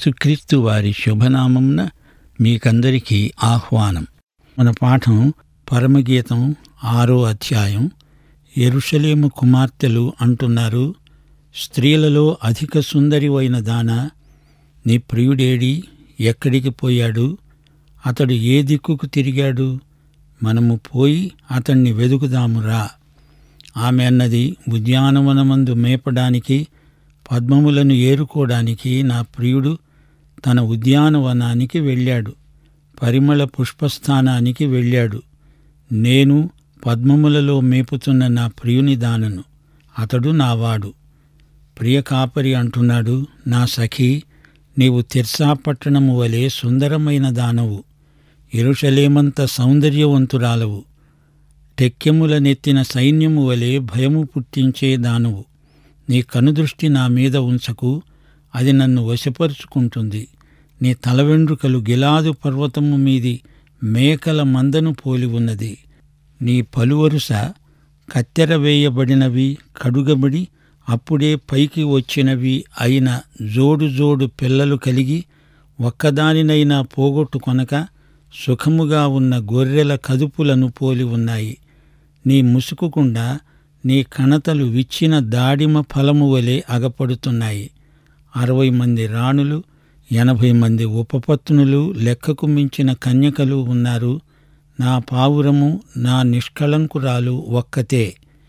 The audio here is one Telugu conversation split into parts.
యేసుక్రీస్తు వారి శుభనామంన మీకందరికీ ఆహ్వానం మన పాఠం పరమగీతం ఆరో అధ్యాయం ఎరుషలేము కుమార్తెలు అంటున్నారు స్త్రీలలో అధిక సుందరివైన దాన నీ ప్రియుడేడి ఎక్కడికి పోయాడు అతడు ఏ దిక్కుకు తిరిగాడు మనము పోయి అతణ్ణి వెదుకుదామురా ఆమె అన్నది ఉద్యానవనమందు మేపడానికి పద్మములను ఏరుకోవడానికి నా ప్రియుడు తన ఉద్యానవనానికి వెళ్ళాడు పరిమళ పుష్పస్థానానికి వెళ్ళాడు నేను పద్మములలో మేపుతున్న నా ప్రియుని దానను అతడు నావాడు ప్రియ కాపరి అంటున్నాడు నా సఖి నీవు తిర్సా పట్టణము వలె సుందరమైన దానవు ఎరుషలేమంత సౌందర్యవంతురాలవు టెక్కెముల నెత్తిన సైన్యము వలె భయము పుట్టించే దానవు నీ కనుదృష్టి నా మీద ఉంచకు అది నన్ను వశపరుచుకుంటుంది నీ తల వెండ్రుకలు గిలాదు పర్వతము మీది మేకల మందను పోలి ఉన్నది నీ పలువరుస కత్తెర వేయబడినవి కడుగబడి అప్పుడే పైకి వచ్చినవి అయిన జోడు జోడు పిల్లలు కలిగి ఒక్కదానినైనా పోగొట్టుకొనక సుఖముగా ఉన్న గొర్రెల కదుపులను పోలి ఉన్నాయి నీ ముసుకుకుండా నీ కణతలు విచ్చిన దాడిమ ఫలము వలె అగపడుతున్నాయి అరవై మంది రాణులు ఎనభై మంది ఉపపత్నులు లెక్కకు మించిన కన్యకలు ఉన్నారు నా పావురము నా నిష్కళంకురాలు ఒక్కతే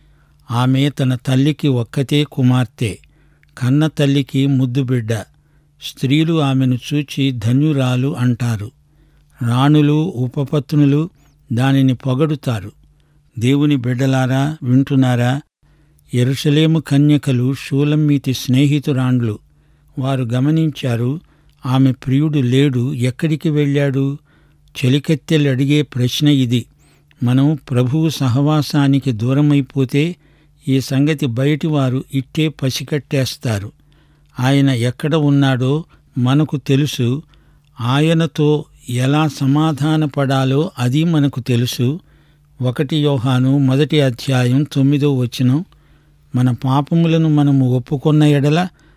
ఆమె తన తల్లికి ఒక్కతే కుమార్తె కన్న తల్లికి ముద్దుబిడ్డ స్త్రీలు ఆమెను చూచి ధన్యురాలు అంటారు రాణులు ఉపపత్నులు దానిని పొగడుతారు దేవుని బిడ్డలారా వింటున్నారా ఎరుసలేము కన్యకలు షూలమ్మీతి స్నేహితురాండ్లు వారు గమనించారు ఆమె ప్రియుడు లేడు ఎక్కడికి వెళ్ళాడు చెలికెత్తెలు అడిగే ప్రశ్న ఇది మనం ప్రభువు సహవాసానికి దూరమైపోతే ఈ సంగతి బయటివారు ఇట్టే పసికట్టేస్తారు ఆయన ఎక్కడ ఉన్నాడో మనకు తెలుసు ఆయనతో ఎలా సమాధానపడాలో అది మనకు తెలుసు ఒకటి యోహాను మొదటి అధ్యాయం తొమ్మిదో వచనం మన పాపములను మనము ఒప్పుకొన్న ఎడల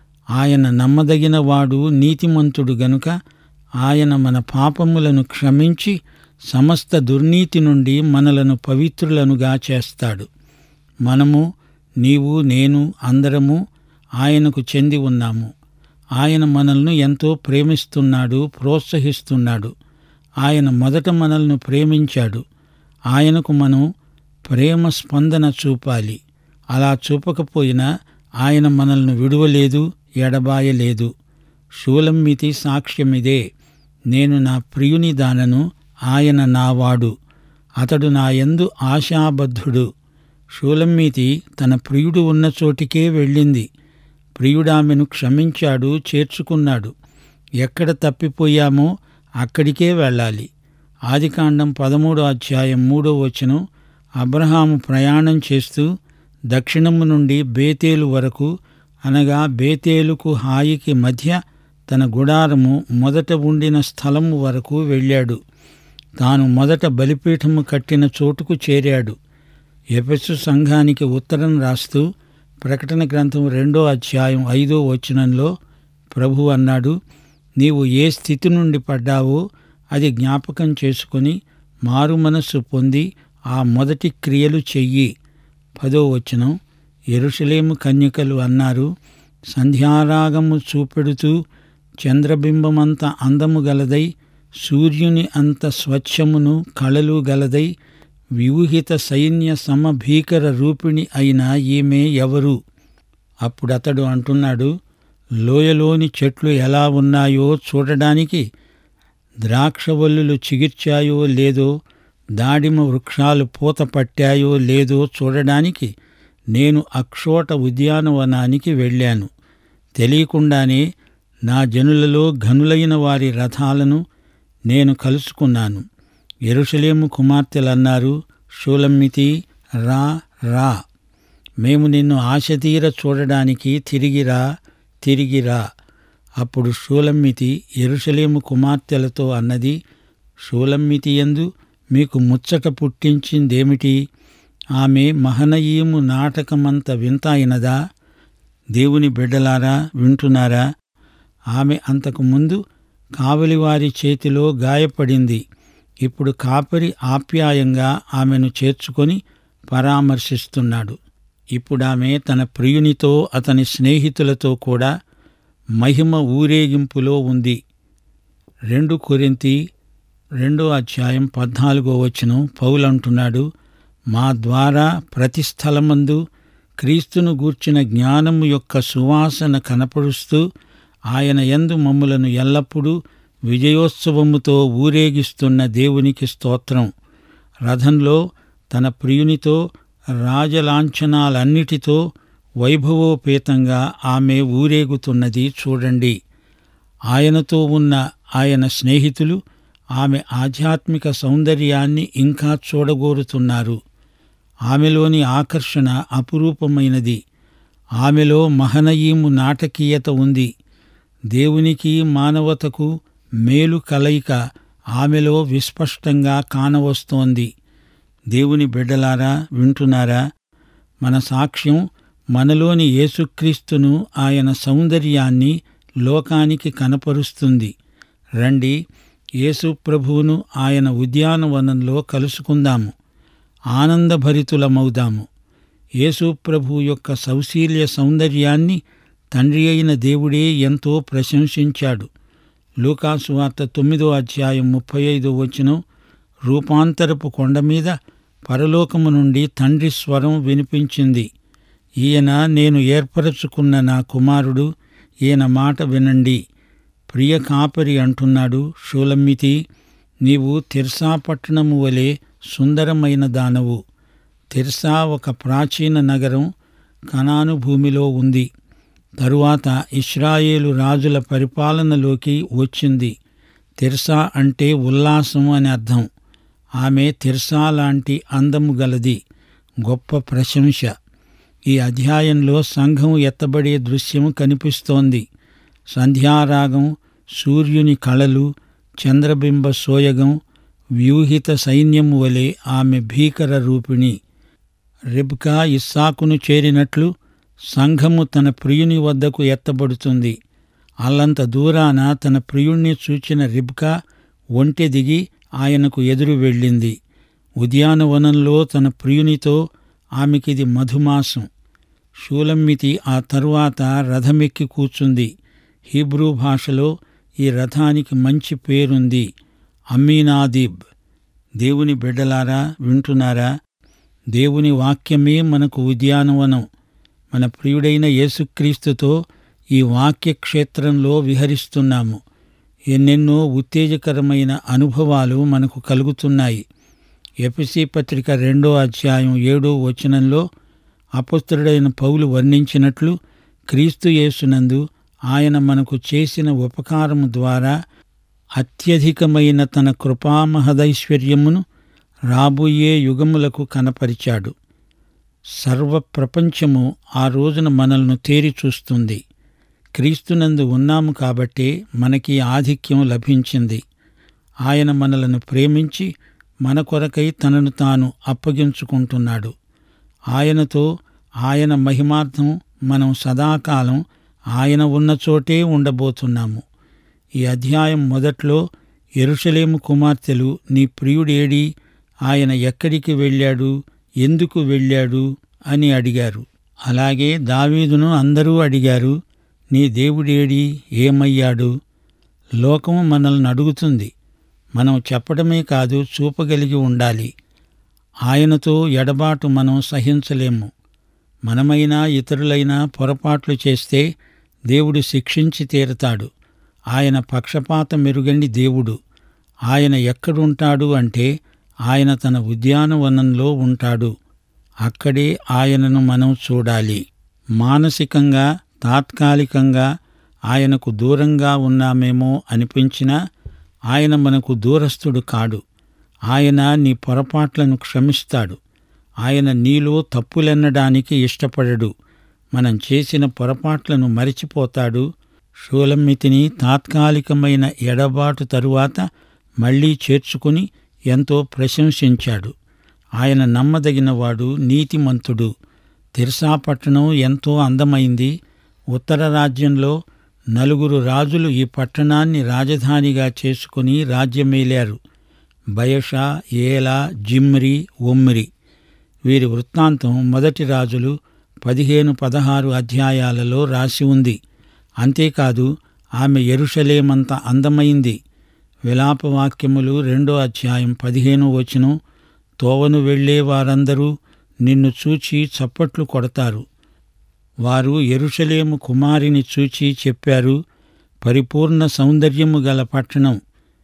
ఆయన నమ్మదగిన వాడు నీతిమంతుడు గనుక ఆయన మన పాపములను క్షమించి సమస్త దుర్నీతి నుండి మనలను పవిత్రులనుగా చేస్తాడు మనము నీవు నేను అందరము ఆయనకు చెంది ఉన్నాము ఆయన మనల్ని ఎంతో ప్రేమిస్తున్నాడు ప్రోత్సహిస్తున్నాడు ఆయన మొదట మనల్ని ప్రేమించాడు ఆయనకు మనం ప్రేమ స్పందన చూపాలి అలా చూపకపోయినా ఆయన మనల్ని విడువలేదు ఎడబాయలేదు షూలమ్మితి సాక్ష్యమిదే నేను నా ప్రియుని దానను ఆయన నావాడు అతడు నా యందు ఆశాబద్ధుడు షూలమ్మీతి తన ప్రియుడు ఉన్న చోటికే వెళ్ళింది ప్రియుడామెను క్షమించాడు చేర్చుకున్నాడు ఎక్కడ తప్పిపోయామో అక్కడికే వెళ్ళాలి ఆదికాండం పదమూడో అధ్యాయం మూడో వచనం అబ్రహాము ప్రయాణం చేస్తూ దక్షిణము నుండి బేతేలు వరకు అనగా బేతేలుకు హాయికి మధ్య తన గుడారము మొదట ఉండిన స్థలము వరకు వెళ్ళాడు తాను మొదట బలిపీఠము కట్టిన చోటుకు చేరాడు ఎఫెసు సంఘానికి ఉత్తరం రాస్తూ ప్రకటన గ్రంథం రెండో అధ్యాయం ఐదో వచనంలో ప్రభు అన్నాడు నీవు ఏ స్థితి నుండి పడ్డావో అది జ్ఞాపకం చేసుకొని మారు మనస్సు పొంది ఆ మొదటి క్రియలు చెయ్యి పదో వచనం ఎరుషలేము కన్యకలు అన్నారు సంధ్యారాగము చూపెడుతూ చంద్రబింబమంత అందము గలదై సూర్యుని అంత స్వచ్ఛమును కళలు గలదై వ్యూహిత సైన్య సమభీకర రూపిణి అయిన ఈమె ఎవరు అప్పుడతడు అంటున్నాడు లోయలోని చెట్లు ఎలా ఉన్నాయో చూడడానికి ద్రాక్షవల్లులు చిగిర్చాయో లేదో దాడిమ వృక్షాలు పూత పట్టాయో లేదో చూడడానికి నేను అక్షోట ఉద్యానవనానికి వెళ్ళాను తెలియకుండానే నా జనులలో ఘనులైన వారి రథాలను నేను కలుసుకున్నాను ఎరుషలేము కుమార్తెలన్నారు షూలమ్మితి రా రా మేము నిన్ను ఆశతీర చూడడానికి తిరిగిరా తిరిగిరా అప్పుడు షూలమ్మితి ఎరుషలేము కుమార్తెలతో అన్నది షూలమ్మితి ఎందు మీకు ముచ్చట పుట్టించిందేమిటి ఆమె మహనయీము నాటకమంత వింత అయినదా దేవుని బిడ్డలారా వింటున్నారా ఆమె అంతకు ముందు కావలివారి చేతిలో గాయపడింది ఇప్పుడు కాపరి ఆప్యాయంగా ఆమెను చేర్చుకొని పరామర్శిస్తున్నాడు ఇప్పుడామె తన ప్రియునితో అతని స్నేహితులతో కూడా మహిమ ఊరేగింపులో ఉంది రెండు కొరింతి రెండో అధ్యాయం పద్నాలుగో వచనం పౌలంటున్నాడు మా ద్వారా ప్రతి స్థలమందు క్రీస్తును గూర్చిన జ్ఞానము యొక్క సువాసన కనపరుస్తూ ఆయన యందు మమ్ములను ఎల్లప్పుడూ విజయోత్సవముతో ఊరేగిస్తున్న దేవునికి స్తోత్రం రథంలో తన ప్రియునితో రాజలాంఛనాలన్నిటితో వైభవోపేతంగా ఆమె ఊరేగుతున్నది చూడండి ఆయనతో ఉన్న ఆయన స్నేహితులు ఆమె ఆధ్యాత్మిక సౌందర్యాన్ని ఇంకా చూడగోరుతున్నారు ఆమెలోని ఆకర్షణ అపురూపమైనది ఆమెలో మహనయీము నాటకీయత ఉంది దేవునికి మానవతకు మేలు కలయిక ఆమెలో విస్పష్టంగా కానవస్తోంది దేవుని బిడ్డలారా వింటున్నారా మన సాక్ష్యం మనలోని యేసుక్రీస్తును ఆయన సౌందర్యాన్ని లోకానికి కనపరుస్తుంది రండి యేసు ప్రభువును ఆయన ఉద్యానవనంలో కలుసుకుందాము ఆనందభరితులమవుదాము యేసు ప్రభు యొక్క సౌశీల్య సౌందర్యాన్ని తండ్రి అయిన దేవుడే ఎంతో ప్రశంసించాడు లూకాసు వార్త తొమ్మిదో అధ్యాయం ముప్పై ఐదో వచనం రూపాంతరపు కొండ మీద పరలోకము నుండి తండ్రి స్వరం వినిపించింది ఈయన నేను ఏర్పరచుకున్న నా కుమారుడు ఈయన మాట వినండి ప్రియ కాపరి అంటున్నాడు షూలమ్మితి నీవు తిర్సా పట్టణము వలె సుందరమైన దానవు తిర్సా ఒక ప్రాచీన నగరం కనాను భూమిలో ఉంది తరువాత ఇస్రాయేలు రాజుల పరిపాలనలోకి వచ్చింది తిర్సా అంటే ఉల్లాసం అని అర్థం ఆమె తిర్సా లాంటి అందము గలది గొప్ప ప్రశంస ఈ అధ్యాయంలో సంఘం ఎత్తబడే దృశ్యం కనిపిస్తోంది సంధ్యారాగం సూర్యుని కళలు చంద్రబింబ సోయగం వ్యూహిత సైన్యము వలె ఆమె భీకర రూపిణి రెబ్కా ఇస్సాకును చేరినట్లు సంఘము తన ప్రియుని వద్దకు ఎత్తబడుతుంది అల్లంత దూరాన తన ప్రియుణ్ణి చూచిన రిబ్కా ఒంటె దిగి ఆయనకు ఎదురు వెళ్ళింది ఉద్యానవనంలో తన ప్రియునితో ఆమెకిది మధుమాసం షూలమ్మితి ఆ తరువాత రథమెక్కి కూర్చుంది హీబ్రూ భాషలో ఈ రథానికి మంచి పేరుంది అమ్మీనాదీబ్ దేవుని బిడ్డలారా వింటున్నారా దేవుని వాక్యమే మనకు ఉద్యానవనం మన ప్రియుడైన యేసుక్రీస్తుతో ఈ వాక్య క్షేత్రంలో విహరిస్తున్నాము ఎన్నెన్నో ఉత్తేజకరమైన అనుభవాలు మనకు కలుగుతున్నాయి ఎపిసి పత్రిక రెండో అధ్యాయం ఏడో వచనంలో అపుత్రుడైన పౌలు వర్ణించినట్లు క్రీస్తు యేసునందు ఆయన మనకు చేసిన ఉపకారం ద్వారా అత్యధికమైన తన కృపామహదైశ్వర్యమును రాబోయే యుగములకు కనపరిచాడు సర్వ ప్రపంచము ఆ రోజున మనల్ని తేరి చూస్తుంది క్రీస్తునందు ఉన్నాము కాబట్టే మనకి ఆధిక్యం లభించింది ఆయన మనలను ప్రేమించి మన కొరకై తనను తాను అప్పగించుకుంటున్నాడు ఆయనతో ఆయన మహిమార్థం మనం సదాకాలం ఆయన ఉన్న చోటే ఉండబోతున్నాము ఈ అధ్యాయం మొదట్లో ఎరుషలేము కుమార్తెలు నీ ప్రియుడేడి ఆయన ఎక్కడికి వెళ్ళాడు ఎందుకు వెళ్ళాడు అని అడిగారు అలాగే దావీదును అందరూ అడిగారు నీ దేవుడేడి ఏమయ్యాడు లోకం మనల్ని అడుగుతుంది మనం చెప్పడమే కాదు చూపగలిగి ఉండాలి ఆయనతో ఎడబాటు మనం సహించలేము మనమైనా ఇతరులైనా పొరపాట్లు చేస్తే దేవుడు శిక్షించి తీరతాడు ఆయన పక్షపాత మెరుగండి దేవుడు ఆయన ఎక్కడుంటాడు అంటే ఆయన తన ఉద్యానవనంలో ఉంటాడు అక్కడే ఆయనను మనం చూడాలి మానసికంగా తాత్కాలికంగా ఆయనకు దూరంగా ఉన్నామేమో అనిపించినా ఆయన మనకు దూరస్థుడు కాడు ఆయన నీ పొరపాట్లను క్షమిస్తాడు ఆయన నీలో తప్పులెన్నడానికి ఇష్టపడడు మనం చేసిన పొరపాట్లను మరిచిపోతాడు షూలమ్మితిని తాత్కాలికమైన ఎడబాటు తరువాత మళ్లీ చేర్చుకుని ఎంతో ప్రశంసించాడు ఆయన నమ్మదగినవాడు నీతిమంతుడు తిర్సాపట్టణం ఎంతో అందమైంది ఉత్తర రాజ్యంలో నలుగురు రాజులు ఈ పట్టణాన్ని రాజధానిగా చేసుకుని రాజ్యమేలారు బయషా ఏలా జిమ్రి ఒమ్రి వీరి వృత్తాంతం మొదటి రాజులు పదిహేను పదహారు అధ్యాయాలలో రాసి ఉంది అంతేకాదు ఆమె ఎరుషలేమంత అందమైంది విలాపవాక్యములు రెండో అధ్యాయం పదిహేను వచనం తోవను వెళ్లే వారందరూ నిన్ను చూచి చప్పట్లు కొడతారు వారు ఎరుషలేము కుమారిని చూచి చెప్పారు పరిపూర్ణ సౌందర్యము గల పట్టణం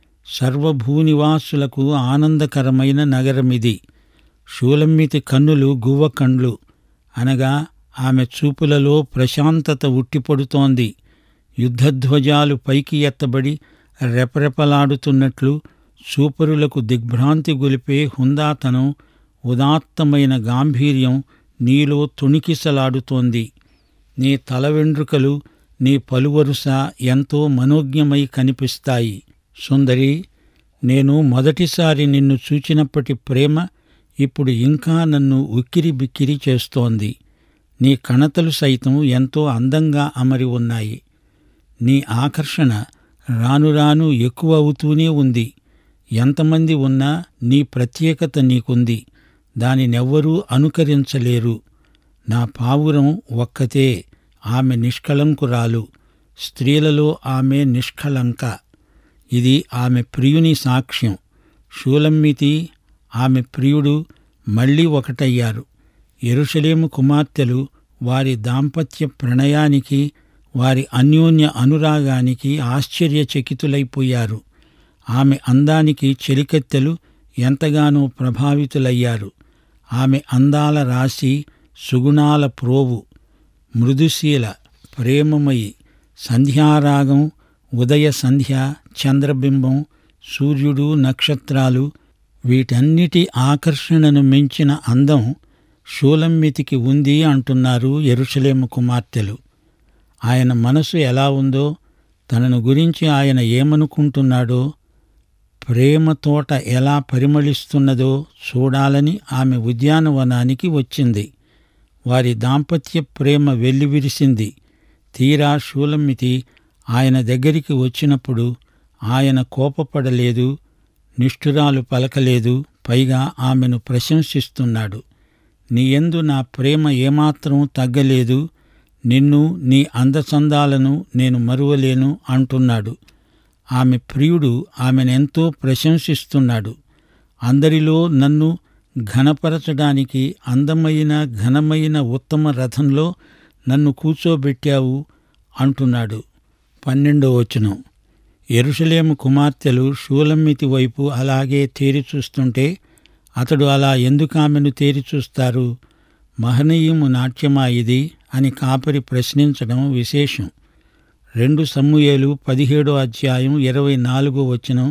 సర్వభూనివాసులకు ఆనందకరమైన నగరమిది షూలమ్మితి కన్నులు గువ్వ కండ్లు అనగా ఆమె చూపులలో ప్రశాంతత ఉట్టిపడుతోంది యుద్ధధ్వజాలు పైకి ఎత్తబడి రెపరెపలాడుతున్నట్లు చూపరులకు దిగ్భ్రాంతి గొలిపే హుందాతనం ఉదాత్తమైన గాంభీర్యం నీలో తుణికిసలాడుతోంది నీ తల వెండ్రుకలు నీ పలువరుస ఎంతో మనోజ్ఞమై కనిపిస్తాయి సుందరి నేను మొదటిసారి నిన్ను చూచినప్పటి ప్రేమ ఇప్పుడు ఇంకా నన్ను ఉక్కిరి బిక్కిరి చేస్తోంది నీ కణతలు సైతం ఎంతో అందంగా అమరి ఉన్నాయి నీ ఆకర్షణ రాను రాను ఎక్కువ అవుతూనే ఉంది ఎంతమంది ఉన్నా నీ ప్రత్యేకత నీకుంది దానినెవ్వరూ అనుకరించలేరు నా పావురం ఒక్కతే ఆమె నిష్కళంకురాలు స్త్రీలలో ఆమె నిష్కళంక ఇది ఆమె ప్రియుని సాక్ష్యం షూలమ్మితి ఆమె ప్రియుడు మళ్ళీ ఒకటయ్యారు ఎరుషలేము కుమార్తెలు వారి దాంపత్య ప్రణయానికి వారి అన్యోన్య అనురాగానికి ఆశ్చర్యచకితులైపోయారు ఆమె అందానికి చెలికెత్తెలు ఎంతగానో ప్రభావితులయ్యారు ఆమె అందాల రాశి సుగుణాల ప్రోవు మృదుశీల ప్రేమమయి సంధ్యారాగం ఉదయ సంధ్య చంద్రబింబం సూర్యుడు నక్షత్రాలు వీటన్నిటి ఆకర్షణను మించిన అందం షూలమ్మితికి ఉంది అంటున్నారు ఎరుషలేము కుమార్తెలు ఆయన మనసు ఎలా ఉందో తనను గురించి ఆయన ఏమనుకుంటున్నాడో ప్రేమ తోట ఎలా పరిమళిస్తున్నదో చూడాలని ఆమె ఉద్యానవనానికి వచ్చింది వారి దాంపత్య ప్రేమ వెల్లివిరిసింది తీరా షూలమ్మితి ఆయన దగ్గరికి వచ్చినప్పుడు ఆయన కోపపడలేదు నిష్ఠురాలు పలకలేదు పైగా ఆమెను ప్రశంసిస్తున్నాడు నీయందు నా ప్రేమ ఏమాత్రం తగ్గలేదు నిన్ను నీ అందచందాలను నేను మరువలేను అంటున్నాడు ఆమె ప్రియుడు ఆమెనెంతో ప్రశంసిస్తున్నాడు అందరిలో నన్ను ఘనపరచడానికి అందమైన ఘనమైన ఉత్తమ రథంలో నన్ను కూర్చోబెట్టావు అంటున్నాడు పన్నెండో వచనం ఎరుషలేము కుమార్తెలు షూలమ్మితి వైపు అలాగే తేరి చూస్తుంటే అతడు అలా ఎందుకు ఆమెను తేరి చూస్తారు మహనీయము నాట్యమా ఇది అని కాపరి ప్రశ్నించడం విశేషం రెండు సమూయేలు పదిహేడో అధ్యాయం ఇరవై నాలుగో వచనం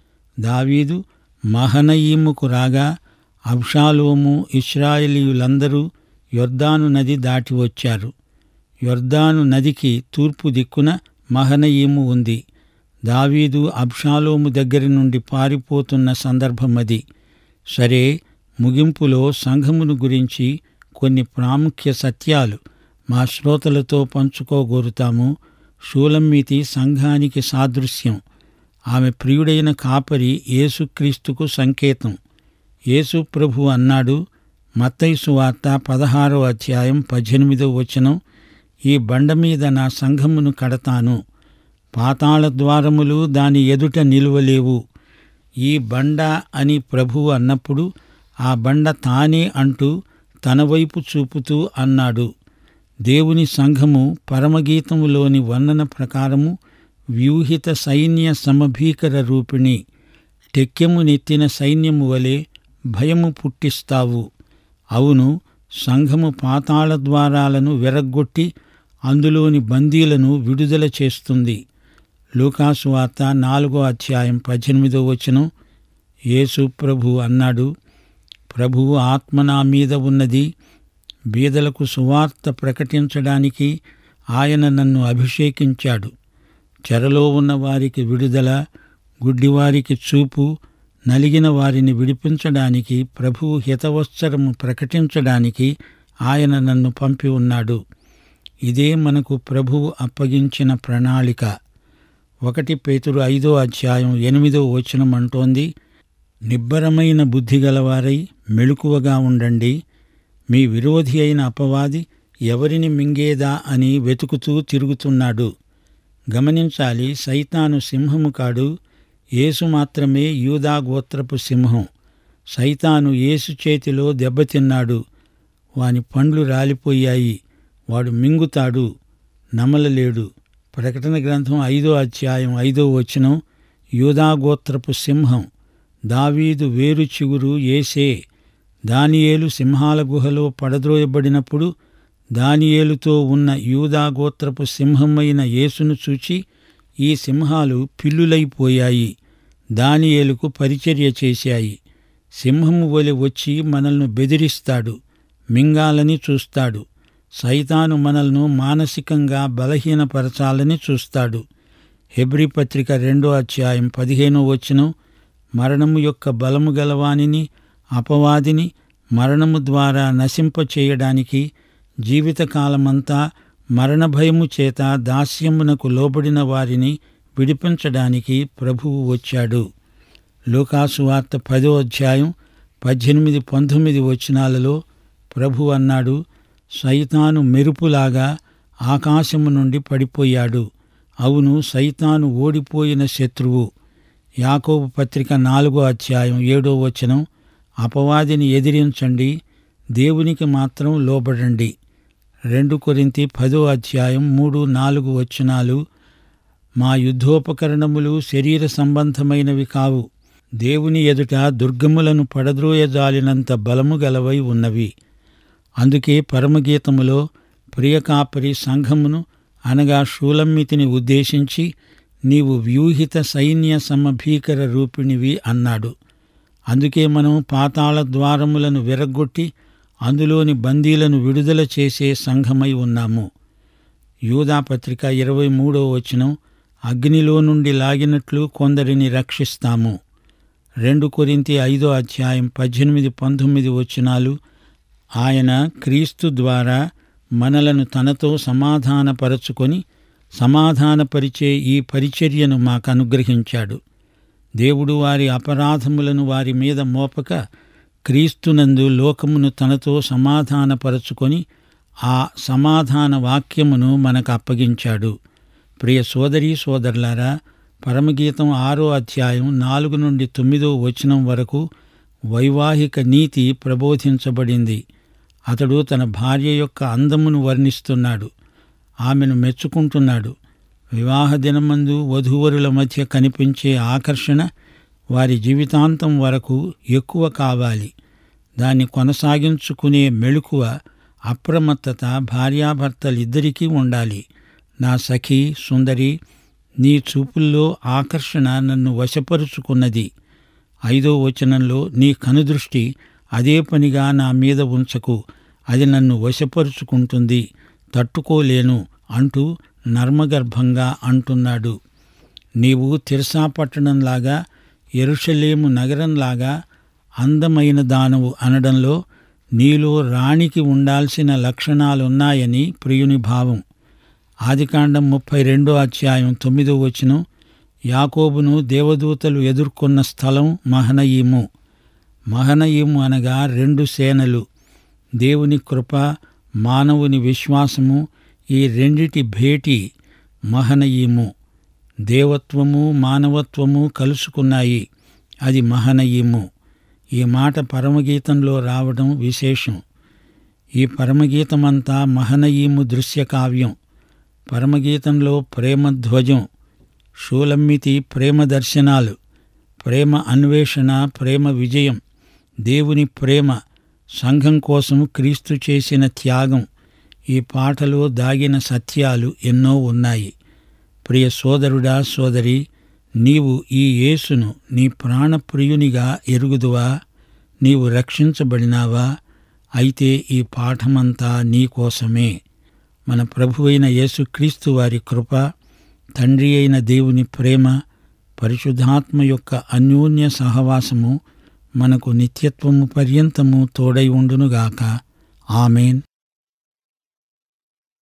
దావీదు మహనయీముకు రాగా అబ్షాలోము ఇస్రాయేలీయులందరూ యొర్దాను నది దాటి వచ్చారు యొర్దాను నదికి తూర్పు దిక్కున మహనయీము ఉంది దావీదు అబ్షాలోము దగ్గరి నుండి పారిపోతున్న సందర్భమది సరే ముగింపులో సంఘమును గురించి కొన్ని ప్రాముఖ్య సత్యాలు మా శ్రోతలతో పంచుకోగోరుతాము షూలమ్మితి సంఘానికి సాదృశ్యం ఆమె ప్రియుడైన కాపరి యేసుక్రీస్తుకు సంకేతం యేసు ప్రభు అన్నాడు మత్తైసు వార్త పదహారో అధ్యాయం పద్దెనిమిదో వచనం ఈ బండ మీద నా సంఘమును కడతాను పాతాళ ద్వారములు దాని ఎదుట నిలువలేవు ఈ బండ అని ప్రభువు అన్నప్పుడు ఆ బండ తానే అంటూ తన వైపు చూపుతూ అన్నాడు దేవుని సంఘము పరమగీతములోని వర్ణన ప్రకారము వ్యూహిత సైన్య సమభీకర రూపిణి టెక్కెము నెత్తిన సైన్యము వలె భయము పుట్టిస్తావు అవును సంఘము పాతాళ ద్వారాలను వెరగ్గొట్టి అందులోని బందీలను విడుదల చేస్తుంది లూకాసు వార్త నాలుగో అధ్యాయం పద్దెనిమిదో వచనం యేసు ప్రభు అన్నాడు ప్రభువు ఆత్మ నా మీద ఉన్నది బీదలకు సువార్త ప్రకటించడానికి ఆయన నన్ను అభిషేకించాడు చెరలో ఉన్న వారికి విడుదల గుడ్డివారికి చూపు నలిగిన వారిని విడిపించడానికి ప్రభువు హితవత్సరము ప్రకటించడానికి ఆయన నన్ను పంపి ఉన్నాడు ఇదే మనకు ప్రభువు అప్పగించిన ప్రణాళిక ఒకటి పేతురు ఐదో అధ్యాయం ఎనిమిదో వచనం అంటోంది నిబ్బరమైన బుద్ధి గలవారై మెళుకువగా ఉండండి మీ విరోధి అయిన అపవాది ఎవరిని మింగేదా అని వెతుకుతూ తిరుగుతున్నాడు గమనించాలి సైతాను సింహము కాడు యేసు మాత్రమే యూదా గోత్రపు సింహం సైతాను యేసు చేతిలో దెబ్బతిన్నాడు వాని పండ్లు రాలిపోయాయి వాడు మింగుతాడు నమలలేడు ప్రకటన గ్రంథం ఐదో అధ్యాయం ఐదో వచనం యూదాగోత్రపు సింహం దావీదు వేరు చిగురు ఏసే దానియేలు సింహాల గుహలో పడద్రోయబడినప్పుడు దానియేలుతో ఉన్న యూదాగోత్రపు సింహమైన యేసును చూచి ఈ సింహాలు పిల్లులైపోయాయి దానియేలుకు పరిచర్య చేశాయి సింహము వలె వచ్చి మనల్ని బెదిరిస్తాడు మింగాలని చూస్తాడు సైతాను మనల్ని మానసికంగా బలహీనపరచాలని చూస్తాడు హెబ్రి పత్రిక రెండో అధ్యాయం పదిహేనో వచనం మరణము యొక్క బలము గలవానిని అపవాదిని మరణము ద్వారా నశింపచేయడానికి జీవితకాలమంతా మరణభయము చేత దాస్యమునకు లోబడిన వారిని విడిపించడానికి ప్రభువు వచ్చాడు లూకాసు వార్త పదో అధ్యాయం పద్దెనిమిది పంతొమ్మిది వచనాలలో ప్రభు అన్నాడు సైతాను మెరుపులాగా ఆకాశము నుండి పడిపోయాడు అవును సైతాను ఓడిపోయిన శత్రువు యాకోబు పత్రిక నాలుగో అధ్యాయం ఏడో వచనం అపవాదిని ఎదిరించండి దేవునికి మాత్రం లోబడండి రెండు కొరింతి పదో అధ్యాయం మూడు నాలుగు వచనాలు మా యుద్ధోపకరణములు శరీర సంబంధమైనవి కావు దేవుని ఎదుట దుర్గములను పడద్రోయజాలినంత బలము గలవై ఉన్నవి అందుకే పరమగీతములో ప్రియకాపరి సంఘమును అనగా షూలమ్మితిని ఉద్దేశించి నీవు వ్యూహిత సైన్య సమభీకర రూపిణివి అన్నాడు అందుకే మనం పాతాళ ద్వారములను విరగ్గొట్టి అందులోని బందీలను విడుదల చేసే సంఘమై ఉన్నాము యూదాపత్రిక ఇరవై మూడో వచనం అగ్నిలో నుండి లాగినట్లు కొందరిని రక్షిస్తాము రెండు కొరింతి ఐదో అధ్యాయం పద్దెనిమిది పంతొమ్మిది వచనాలు ఆయన క్రీస్తు ద్వారా మనలను తనతో సమాధానపరచుకొని సమాధానపరిచే ఈ పరిచర్యను మాకు అనుగ్రహించాడు దేవుడు వారి అపరాధములను వారి మీద మోపక క్రీస్తునందు లోకమును తనతో సమాధానపరచుకొని ఆ సమాధాన వాక్యమును మనకు అప్పగించాడు ప్రియ సోదరీ సోదరులారా పరమగీతం ఆరో అధ్యాయం నాలుగు నుండి తొమ్మిదో వచనం వరకు వైవాహిక నీతి ప్రబోధించబడింది అతడు తన భార్య యొక్క అందమును వర్ణిస్తున్నాడు ఆమెను మెచ్చుకుంటున్నాడు వివాహ దినమందు వధూవరుల మధ్య కనిపించే ఆకర్షణ వారి జీవితాంతం వరకు ఎక్కువ కావాలి దాన్ని కొనసాగించుకునే మెళుకువ అప్రమత్తత భార్యాభర్తలిద్దరికీ ఉండాలి నా సఖి సుందరి నీ చూపుల్లో ఆకర్షణ నన్ను వశపరుచుకున్నది ఐదో వచనంలో నీ కనుదృష్టి అదే పనిగా నా మీద ఉంచకు అది నన్ను వశపరుచుకుంటుంది తట్టుకోలేను అంటూ నర్మగర్భంగా అంటున్నాడు నీవు తిరసా పట్టణంలాగా ఎరుషలేము నగరంలాగా అందమైన దానవు అనడంలో నీలో రాణికి ఉండాల్సిన లక్షణాలున్నాయని ప్రియుని భావం ఆదికాండం ముప్పై రెండో అధ్యాయం తొమ్మిదో వచనం యాకోబును దేవదూతలు ఎదుర్కొన్న స్థలం మహనయీము మహనయీము అనగా రెండు సేనలు దేవుని కృప మానవుని విశ్వాసము ఈ రెండిటి భేటీ మహనయీము దేవత్వము మానవత్వము కలుసుకున్నాయి అది మహనయీము ఈ మాట పరమగీతంలో రావడం విశేషం ఈ పరమగీతమంతా మహనయీము దృశ్య కావ్యం పరమగీతంలో ప్రేమధ్వజం షూలమ్మితి ప్రేమ దర్శనాలు ప్రేమ అన్వేషణ ప్రేమ విజయం దేవుని ప్రేమ సంఘం కోసం క్రీస్తు చేసిన త్యాగం ఈ పాటలో దాగిన సత్యాలు ఎన్నో ఉన్నాయి ప్రియ సోదరుడా సోదరి నీవు ఈ యేసును నీ ప్రాణప్రియునిగా ఎరుగుదువా నీవు రక్షించబడినావా అయితే ఈ పాఠమంతా నీకోసమే మన ప్రభువైన యేసుక్రీస్తు వారి కృప తండ్రి అయిన దేవుని ప్రేమ పరిశుద్ధాత్మ యొక్క అన్యోన్య సహవాసము మనకు నిత్యత్వము పర్యంతము తోడై ఉండునుగాక ఆమెన్